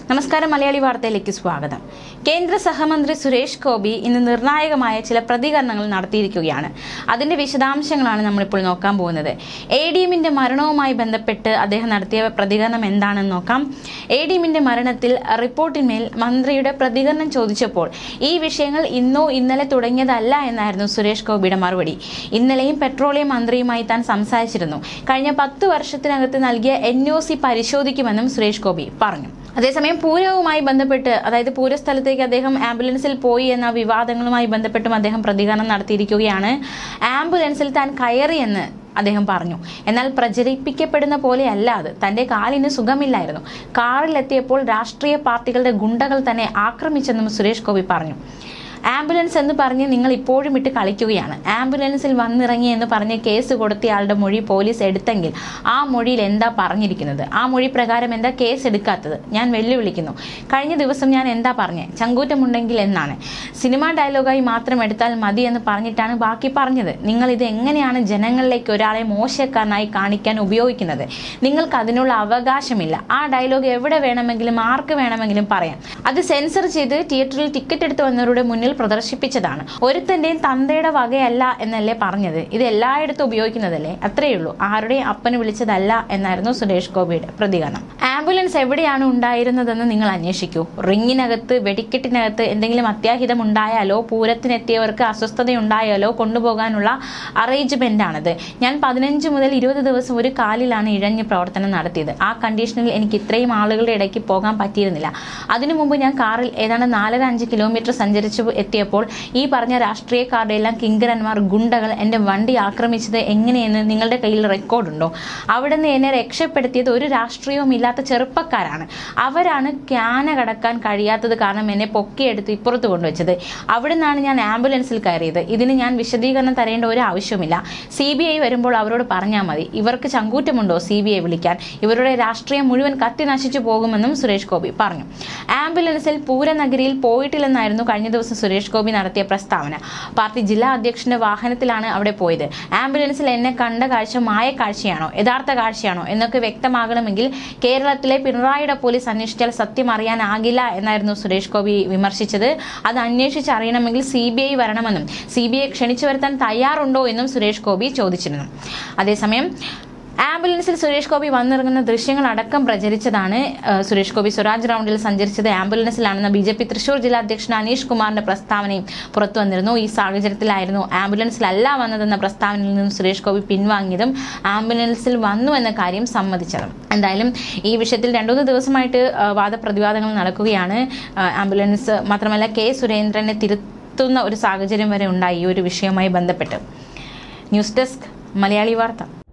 നമസ്കാരം മലയാളി വാർത്തയിലേക്ക് സ്വാഗതം കേന്ദ്ര സഹമന്ത്രി സുരേഷ് ഗോപി ഇന്ന് നിർണായകമായ ചില പ്രതികരണങ്ങൾ നടത്തിയിരിക്കുകയാണ് അതിന്റെ വിശദാംശങ്ങളാണ് നമ്മളിപ്പോൾ നോക്കാൻ പോകുന്നത് എ ഡി എമ്മിന്റെ മരണവുമായി ബന്ധപ്പെട്ട് അദ്ദേഹം നടത്തിയ പ്രതികരണം എന്താണെന്ന് നോക്കാം എ ഡി എമ്മിന്റെ മരണത്തിൽ റിപ്പോർട്ടിന്മേൽ മന്ത്രിയുടെ പ്രതികരണം ചോദിച്ചപ്പോൾ ഈ വിഷയങ്ങൾ ഇന്നോ ഇന്നലെ തുടങ്ങിയതല്ല എന്നായിരുന്നു സുരേഷ് ഗോപിയുടെ മറുപടി ഇന്നലെയും പെട്രോളിയം മന്ത്രിയുമായി താൻ സംസാരിച്ചിരുന്നു കഴിഞ്ഞ പത്ത് വർഷത്തിനകത്ത് നൽകിയ എൻ ഒ സി പരിശോധിക്കുമെന്നും സുരേഷ് ഗോപി പറഞ്ഞു അതേസമയം പൂരവുമായി ബന്ധപ്പെട്ട് അതായത് പൂരസ്ഥലത്തേക്ക് അദ്ദേഹം ആംബുലൻസിൽ പോയി എന്ന വിവാദങ്ങളുമായി ബന്ധപ്പെട്ടും അദ്ദേഹം പ്രതികരണം നടത്തിയിരിക്കുകയാണ് ആംബുലൻസിൽ താൻ കയറിയെന്ന് അദ്ദേഹം പറഞ്ഞു എന്നാൽ പ്രചരിപ്പിക്കപ്പെടുന്ന പോലെയല്ല അത് തന്റെ കാലിന് സുഖമില്ലായിരുന്നു കാറിലെത്തിയപ്പോൾ രാഷ്ട്രീയ പാർട്ടികളുടെ ഗുണ്ടകൾ തന്നെ ആക്രമിച്ചെന്നും സുരേഷ് ഗോപി പറഞ്ഞു ആംബുലൻസ് എന്ന് പറഞ്ഞ് നിങ്ങൾ ഇപ്പോഴും ഇട്ട് കളിക്കുകയാണ് ആംബുലൻസിൽ വന്നിറങ്ങി എന്ന് പറഞ്ഞ് കേസ് കൊടുത്തയാളുടെ മൊഴി പോലീസ് എടുത്തെങ്കിൽ ആ മൊഴിയിൽ എന്താ പറഞ്ഞിരിക്കുന്നത് ആ മൊഴി പ്രകാരം എന്താ കേസ് എടുക്കാത്തത് ഞാൻ വെല്ലുവിളിക്കുന്നു കഴിഞ്ഞ ദിവസം ഞാൻ എന്താ പറഞ്ഞത് ചങ്കൂറ്റമുണ്ടെങ്കിൽ എന്നാണ് സിനിമാ ഡയലോഗായി മാത്രം എടുത്താൽ മതി എന്ന് പറഞ്ഞിട്ടാണ് ബാക്കി പറഞ്ഞത് നിങ്ങൾ ഇത് എങ്ങനെയാണ് ജനങ്ങളിലേക്ക് ഒരാളെ മോശക്കാരനായി കാണിക്കാൻ ഉപയോഗിക്കുന്നത് നിങ്ങൾക്ക് അതിനുള്ള അവകാശമില്ല ആ ഡയലോഗ് എവിടെ വേണമെങ്കിലും ആർക്ക് വേണമെങ്കിലും പറയാം അത് സെൻസർ ചെയ്ത് തിയേറ്ററിൽ ടിക്കറ്റ് എടുത്ത് വന്നവരുടെ മുന്നിൽ പ്രദർശിപ്പിച്ചതാണ് ഒരുത്തന്റെയും തന്തയുടെ വകയല്ല എന്നല്ലേ പറഞ്ഞത് ഇത് എല്ലായിടത്തും ഉപയോഗിക്കുന്നതല്ലേ അത്രയേ ഉള്ളൂ ആരുടെയും അപ്പന് വിളിച്ചതല്ല എന്നായിരുന്നു സുരേഷ് ഗോപിയുടെ പ്രതികരണം ആംബുലൻസ് എവിടെയാണ് ഉണ്ടായിരുന്നതെന്ന് നിങ്ങൾ അന്വേഷിക്കൂ റിങ്ങിനകത്ത് വെടിക്കെട്ടിനകത്ത് എന്തെങ്കിലും അത്യാഹിതം ഉണ്ടായാലോ പൂരത്തിനെത്തിയവർക്ക് അസ്വസ്ഥതയുണ്ടായാലോ കൊണ്ടുപോകാനുള്ള അറേഞ്ച്മെന്റ് ആണത് ഞാൻ പതിനഞ്ച് മുതൽ ഇരുപത് ദിവസം ഒരു കാലിലാണ് ഇഴഞ്ഞ് പ്രവർത്തനം നടത്തിയത് ആ കണ്ടീഷനിൽ എനിക്ക് ഇത്രയും ആളുകളുടെ ഇടയ്ക്ക് പോകാൻ പറ്റിയിരുന്നില്ല അതിനു മുമ്പ് ഞാൻ കാറിൽ ഏതാണ്ട് നാലര അഞ്ച് കിലോമീറ്റർ സഞ്ചരിച്ചു എത്തിയപ്പോൾ ഈ പറഞ്ഞ രാഷ്ട്രീയക്കാരുടെ എല്ലാം കിങ്കരന്മാർ ഗുണ്ടകൾ എൻ്റെ വണ്ടി ആക്രമിച്ചത് എങ്ങനെയെന്ന് നിങ്ങളുടെ കയ്യിൽ റെക്കോർഡുണ്ടോ അവിടെ നിന്ന് എന്നെ രക്ഷപ്പെടുത്തിയത് ഒരു രാഷ്ട്രീയവും ഇല്ലാത്ത ചെറുപ്പക്കാരാണ് അവരാണ് ക്യാന കടക്കാൻ കഴിയാത്തത് കാരണം എന്നെ പൊക്കിയെടുത്ത് ഇപ്പുറത്ത് കൊണ്ടുവച്ചത് അവിടെ നിന്നാണ് ഞാൻ ആംബുലൻസിൽ കയറിയത് ഇതിന് ഞാൻ വിശദീകരണം തരേണ്ട ഒരു ആവശ്യമില്ല സി ബി ഐ വരുമ്പോൾ അവരോട് പറഞ്ഞാൽ മതി ഇവർക്ക് ചങ്കൂറ്റമുണ്ടോ സി ബി ഐ വിളിക്കാൻ ഇവരുടെ രാഷ്ട്രീയം മുഴുവൻ കത്തി നശിച്ചു പോകുമെന്നും സുരേഷ് ഗോപി പറഞ്ഞു ആംബുലൻസിൽ പൂരനഗരിയിൽ പോയിട്ടില്ലെന്നായിരുന്നു കഴിഞ്ഞ ദിവസം സുരേഷ് ഗോപി നടത്തിയ പ്രസ്താവന പാർട്ടി ജില്ലാ അധ്യക്ഷന്റെ വാഹനത്തിലാണ് അവിടെ പോയത് ആംബുലൻസിൽ എന്നെ കണ്ട കാഴ്ച മായ കാഴ്ചയാണോ യഥാർത്ഥ കാഴ്ചയാണോ എന്നൊക്കെ വ്യക്തമാകണമെങ്കിൽ കേരളത്തിലെ പിണറായിയുടെ പോലീസ് അന്വേഷിച്ചാൽ സത്യം അറിയാനാകില്ല എന്നായിരുന്നു സുരേഷ് ഗോപി വിമർശിച്ചത് അത് അന്വേഷിച്ച് അറിയണമെങ്കിൽ സി ബി ഐ വരണമെന്നും സി ബി ഐ ക്ഷണിച്ചു വരുത്താൻ തയ്യാറുണ്ടോ എന്നും സുരേഷ് ഗോപി ചോദിച്ചിരുന്നു അതേസമയം ആംബുലൻസിൽ സുരേഷ് ഗോപി വന്നിറങ്ങുന്ന ദൃശ്യങ്ങൾ അടക്കം പ്രചരിച്ചതാണ് ഏഹ്, സുരേഷ് ഗോപി സ്വരാജ് റൗണ്ടിൽ സഞ്ചരിച്ചത് ആംബുലൻസിലാണെന്ന ബി ജെ പി തൃശൂർ ജില്ലാ അധ്യക്ഷൻ അനീഷ് കുമാറിന്റെ പ്രസ്താവനയും പുറത്തു വന്നിരുന്നു ഈ സാഹചര്യത്തിലായിരുന്നു ആംബുലൻസിലല്ല വന്നതെന്ന പ്രസ്താവനയിൽ നിന്നും സുരേഷ് ഗോപി പിൻവാങ്ങിയതും ആംബുലൻസിൽ വന്നു എന്ന കാര്യം സമ്മതിച്ചതും എന്തായാലും ഈ വിഷയത്തിൽ രണ്ടുമൂന്ന് ദിവസമായിട്ട് ഏഹ്, വാദപ്രതിവാദങ്ങൾ നടക്കുകയാണ് ഏഹ്, ആംബുലൻസ് മാത്രമല്ല കെ സുരേന്ദ്രനെ തിരുത്തുന്ന ഒരു സാഹചര്യം വരെ ഉണ്ടായി ഈ ഒരു വിഷയവുമായി ബന്ധപ്പെട്ട് ന്യൂസ് ഡെസ്ക് മലയാളി വാർത്ത